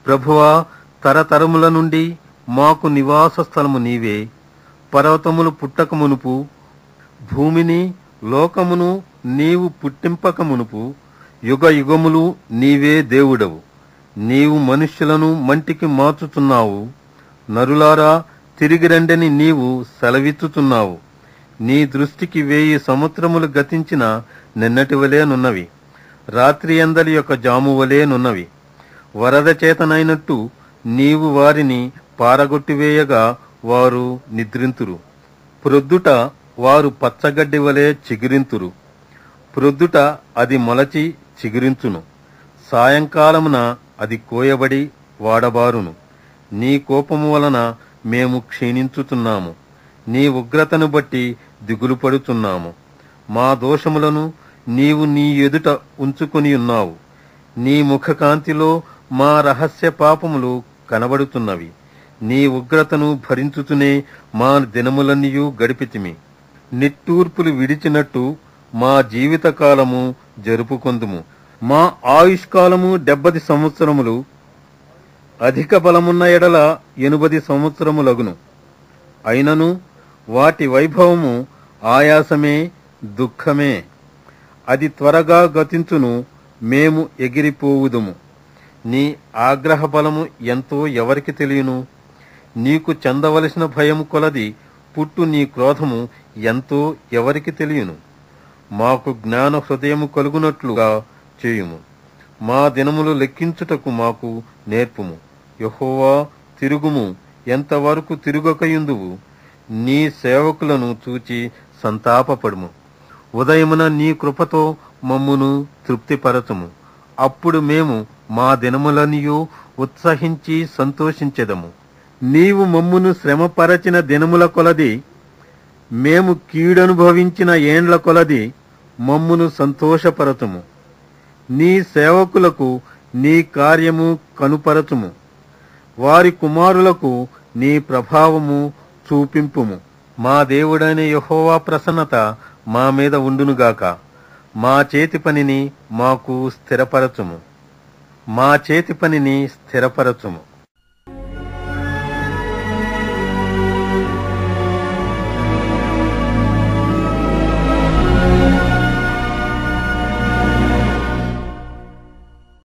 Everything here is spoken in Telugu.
ప్రభువా తరతరముల నుండి మాకు నివాస స్థలము నీవే పర్వతములు పుట్టక మునుపు భూమిని లోకమును నీవు పుట్టింపక మునుపు యుగ యుగములు నీవే దేవుడవు నీవు మనుష్యులను మంటికి మార్చుతున్నావు నరులారా తిరిగి రండని నీవు సెలవిచ్చుతున్నావు నీ దృష్టికి వేయి సముద్రములు గతించిన నిన్నటి వలేనున్నవి రాత్రి ఎందలి యొక్క జాము వలేనున్నవి వరద చేతనైనట్టు నీవు వారిని పారగొట్టివేయగా వారు నిద్రింతురు ప్రొద్దుట వారు పచ్చగడ్డి వలె చిగురింతురు ప్రొద్దుట అది మొలచి చిగురించును సాయంకాలమున అది కోయబడి వాడబారును నీ కోపము వలన మేము క్షీణించుతున్నాము నీ ఉగ్రతను బట్టి దిగులు పడుతున్నాము మా దోషములను నీవు నీ ఎదుట ఉంచుకొని ఉన్నావు నీ ముఖకాంతిలో మా రహస్య పాపములు కనబడుతున్నవి నీ ఉగ్రతను భరించుతూనే మా దినములన్నీయూ గడిపితిమి నిట్టూర్పులు విడిచినట్టు మా జీవితకాలము జరుపుకొందుము మా ఆయుష్కాలము డెబ్బది సంవత్సరములు అధిక బలమున్న ఎడల ఎనుబది సంవత్సరములగును అయినను వాటి వైభవము ఆయాసమే దుఃఖమే అది త్వరగా గతించును మేము ఎగిరిపోవుదుము నీ ఆగ్రహ బలము ఎంతో ఎవరికి తెలియను నీకు చెందవలసిన భయము కొలది పుట్టు నీ క్రోధము ఎంతో ఎవరికి తెలియను మాకు జ్ఞాన హృదయము కలుగునట్లుగా చేయుము మా దినములు లెక్కించుటకు మాకు నేర్పుము యహోవా తిరుగుము ఎంతవరకు తిరుగకయుందువు నీ సేవకులను చూచి సంతాపపడుము ఉదయమున నీ కృపతో మమ్మును తృప్తిపరచుము అప్పుడు మేము మా దినములనియు ఉత్సహించి సంతోషించెదము నీవు మమ్మును శ్రమపరచిన దినముల కొలది మేము కీడనుభవించిన ఏండ్ల కొలది మమ్మును సంతోషపరచుము నీ సేవకులకు నీ కార్యము కనుపరచుము వారి కుమారులకు నీ ప్రభావము చూపింపుము మా దేవుడైన యహోవా ప్రసన్నత మా మీద ఉండునుగాక మా చేతి పనిని మాకు స్థిరపరచుము మా చేతి పనిని స్థిరపరచుము